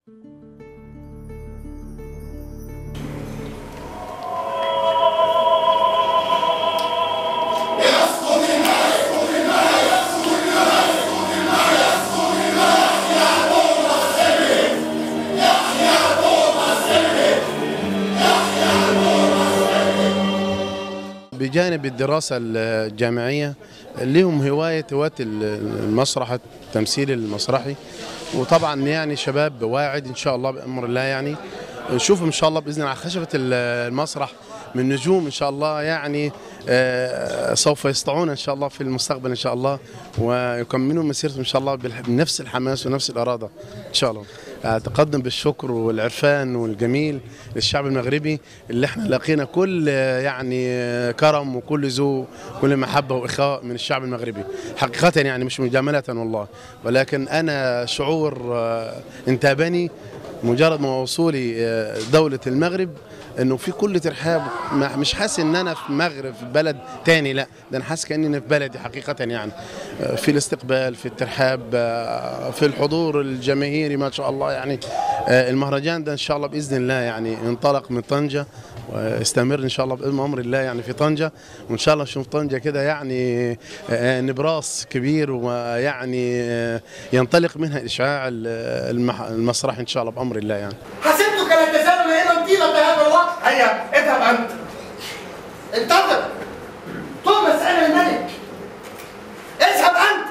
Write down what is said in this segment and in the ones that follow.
بجانب الدراسة الجامعية لهم هواية هواة المسرح التمثيل المسرحي وطبعا يعني شباب واعد إن شاء الله بأمر الله يعني نشوفهم إن شاء الله بإذن الله على خشبة المسرح من نجوم إن شاء الله يعني آه، سوف يسطعون إن شاء الله في المستقبل إن شاء الله ويكملون مسيرتهم إن شاء الله بالح- بنفس الحماس ونفس الإرادة إن شاء الله أتقدم بالشكر والعرفان والجميل للشعب المغربي اللي احنا لقينا كل آه، يعني آه، كرم وكل ذوق كل محبة وإخاء من الشعب المغربي حقيقة يعني مش مجاملة والله ولكن أنا شعور آه، انتابني مجرد ما وصولي آه، دولة المغرب انه في كل ترحاب ما- مش حاسس ان انا في مغرب في بلد تاني لا ده انا حاسس كاني أنا في بلدي حقيقه يعني آه، في الاستقبال في الترحاب آه، في الحضور الجماهيري ما شاء الله يعني آه، المهرجان ده ان شاء الله باذن الله يعني انطلق من طنجه واستمر ان شاء الله باذن امر الله يعني في طنجه وان شاء الله نشوف طنجه كده يعني آه، نبراس كبير ويعني آه، ينطلق منها اشعاع المح- المسرح ان شاء الله بامر الله يعني حسبتك لا تزال نائما طيلة هذا الوقت هيا اذهب أنت انتظر توماس أنا الملك اذهب أنت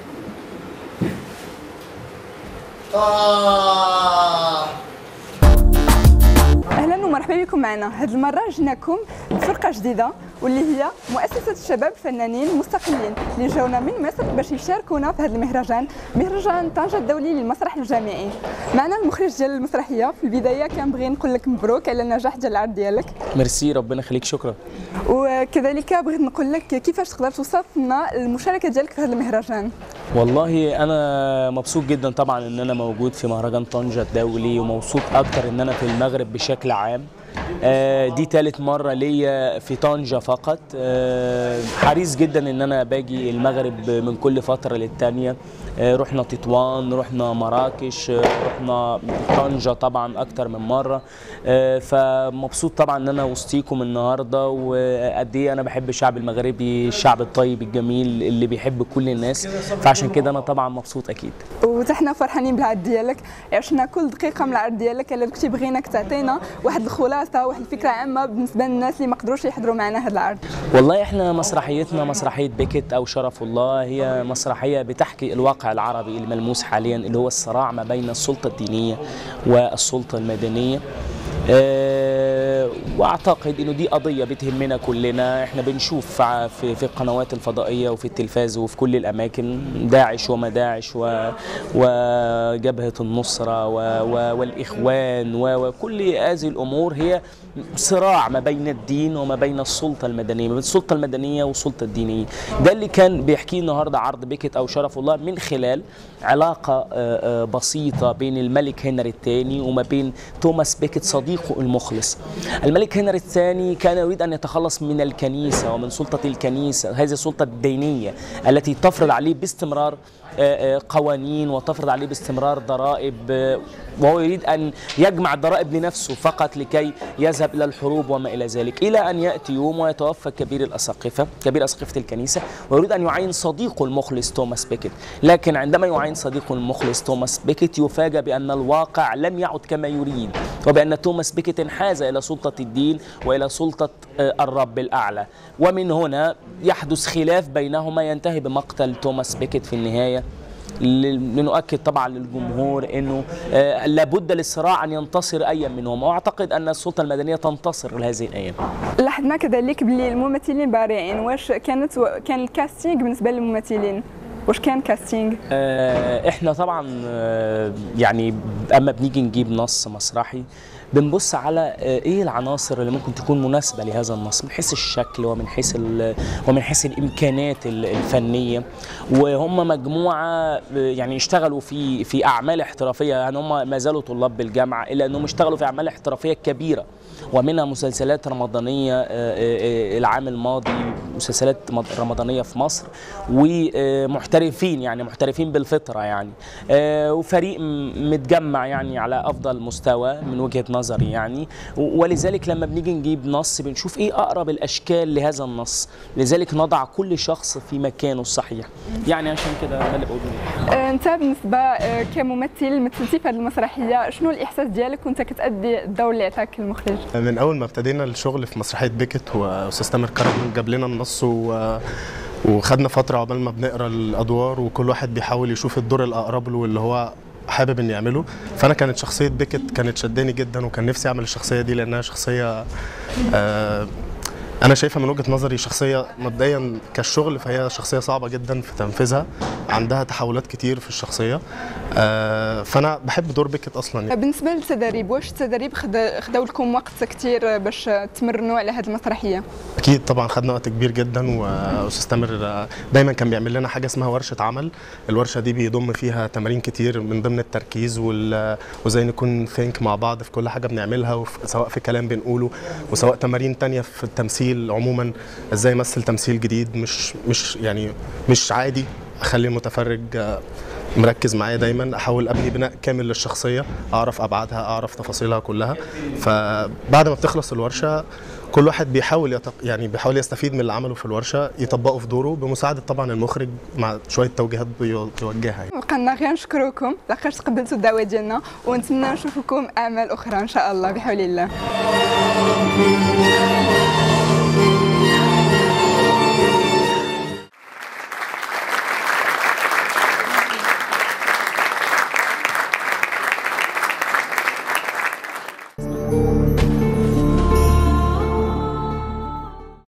آه اهلا ومرحبا بكم معنا هذه المره جيناكم بفرقه جديده واللي هي مؤسسه الشباب فنانين مستقلين اللي جاونا من مصر باش يشاركونا في هذا المهرجان مهرجان طنجه الدولي للمسرح الجامعي معنا المخرج ديال المسرحيه في البدايه كنبغي نقول لك مبروك على النجاح ديال العرض ديالك ميرسي ربنا يخليك شكرا وكذلك بغيت نقول لك كيفاش تقدر توصف لنا المشاركه ديالك في هذا المهرجان والله انا مبسوط جدا طبعا ان انا موجود في مهرجان طنجة الدولي ومبسوط اكتر ان انا في المغرب بشكل عام آه، دي تالت مرة ليا في طنجة فقط آه، حريص جدا ان انا باجي المغرب من كل فترة للتانية آه، رحنا تطوان رحنا مراكش آه، رحنا طنجة طبعا اكتر من مرة آه، فمبسوط طبعا ان انا وسطيكم النهاردة وقد ايه انا بحب الشعب المغربي الشعب الطيب الجميل اللي بيحب كل الناس فعشان كده انا طبعا مبسوط اكيد وحنا فرحانين بالعرض ديالك عشنا كل دقيقه من العرض ديالك الا كنتي بغيناك تعطينا واحد الخلاصه واحد الفكره عامه بالنسبه للناس اللي ما قدروش يحضروا معنا هذا العرض والله احنا مسرحيتنا مسرحيه بيكت او شرف الله هي مسرحيه بتحكي الواقع العربي الملموس حاليا اللي هو الصراع ما بين السلطه الدينيه والسلطه المدنيه أه واعتقد انه دي قضيه بتهمنا كلنا احنا بنشوف ع- في في القنوات الفضائيه وفي التلفاز وفي كل الاماكن داعش وما داعش و- وجبهه النصره و- و- والاخوان و- وكل هذه الامور هي صراع ما بين الدين وما بين السلطه المدنيه ما بين السلطه المدنيه والسلطه الدينيه ده اللي كان بيحكيه النهارده عرض بيكت او شرف الله من خلال علاقه آه، آه، بسيطه بين الملك هنري الثاني وما بين توماس بيكت صديقه المخلص الملك هنري الثاني كان يريد ان يتخلص من الكنيسه ومن سلطه الكنيسه هذه السلطه الدينيه التي تفرض عليه باستمرار آه، آه، قوانين وتفرض عليه باستمرار ضرائب آه، وهو يريد ان يجمع الضرائب لنفسه فقط لكي يذهب الى الحروب وما الى ذلك الى ان ياتي يوم ويتوفى كبير الاساقفه كبير اساقفه الكنيسه ويريد ان يعين صديقه المخلص توماس بيكت لكن عندما يعين صديقه المخلص توماس بيكت يفاجأ بان الواقع لم يعد كما يريد وبان توماس بيكت انحاز الى سلطه الدين والى سلطه آه، الرب الاعلى ومن هنا يحدث خلاف بينهما ينتهي بمقتل توماس بيكت في النهايه ل- لنؤكد طبعا للجمهور انه آه، لابد للصراع ان ينتصر اي منهم واعتقد ان السلطه المدنيه تنتصر لهذه الايام لاحظنا كذلك باللي الممثلين بارعين واش كانت كان الكاستينغ بالنسبه للممثلين واش كان كاستينغ آه، احنا طبعا آه، يعني اما بنيجي نجيب نص مسرحي بنبص على آه، ايه العناصر اللي ممكن تكون مناسبه لهذا النص من حيث الشكل ومن حيث ال- ومن حيث الامكانات ال- الفنيه وهم مجموعه آه، يعني اشتغلوا في في اعمال احترافيه يعني هم ما زالوا طلاب بالجامعه الا انهم اشتغلوا في اعمال احترافيه كبيره ومنها مسلسلات رمضانيه آه، آه، آه، العام الماضي المسلسلات الرمضانيه في مصر ومحترفين يعني محترفين بالفطره يعني آه، وفريق م- متجمع يعني على افضل مستوى من وجهه نظري يعني و- ولذلك لما بنيجي نجيب نص بنشوف ايه اقرب الاشكال لهذا النص لذلك نضع كل شخص في مكانه الصحيح يعني عشان كده ده اللي بقوله آه، انت بالنسبه آه، كممثل مثلتي في هذه المسرحيه شنو الاحساس ديالك وانت كتادي الدور اللي عطاك المخرج من اول ما ابتدينا الشغل في مسرحيه بيكت واستاذ تامر كرم جاب لنا النص و... وخدنا فتره عقبال ما بنقرا الادوار وكل واحد بيحاول يشوف الدور الاقرب له اللي هو حابب اني يعمله فانا كانت شخصيه بيكت كانت شداني جدا وكان نفسي اعمل الشخصيه دي لانها شخصيه آه انا شايفها من وجهه نظري شخصيه مبدئيا كالشغل فهي شخصيه صعبه جدا في تنفيذها عندها تحولات كتير في الشخصيه آه فانا بحب دور بيكت اصلا يعني. بالنسبه للتدريب واش التدريب خدا- خداو لكم وقت كتير باش تمرنوا على هذه المسرحيه اكيد طبعا خدنا وقت كبير جدا واستاذ تامر دايما كان بيعمل لنا حاجه اسمها ورشه عمل الورشه دي بيضم فيها تمارين كتير من ضمن التركيز وال- وازاي نكون ثينك مع بعض في كل حاجه بنعملها وف- سواء في كلام بنقوله وسواء تمارين تانية في التمثيل عموما ازاي امثل تمثيل جديد مش مش يعني مش عادي اخلي المتفرج آه، مركز معايا دايما احاول ابني بناء كامل للشخصيه اعرف ابعادها اعرف تفاصيلها كلها فبعد ما بتخلص الورشه كل واحد بيحاول يتق... يعني بيحاول يستفيد من اللي عمله في الورشه يطبقه في دوره بمساعده طبعا المخرج مع شويه توجيهات بيو- بيوجهها يعني. بقى لنا غير نشكركم لقاش تقبلتوا الدعوه ديالنا ونتمنى نشوفكم اعمال اخرى ان شاء الله بحول الله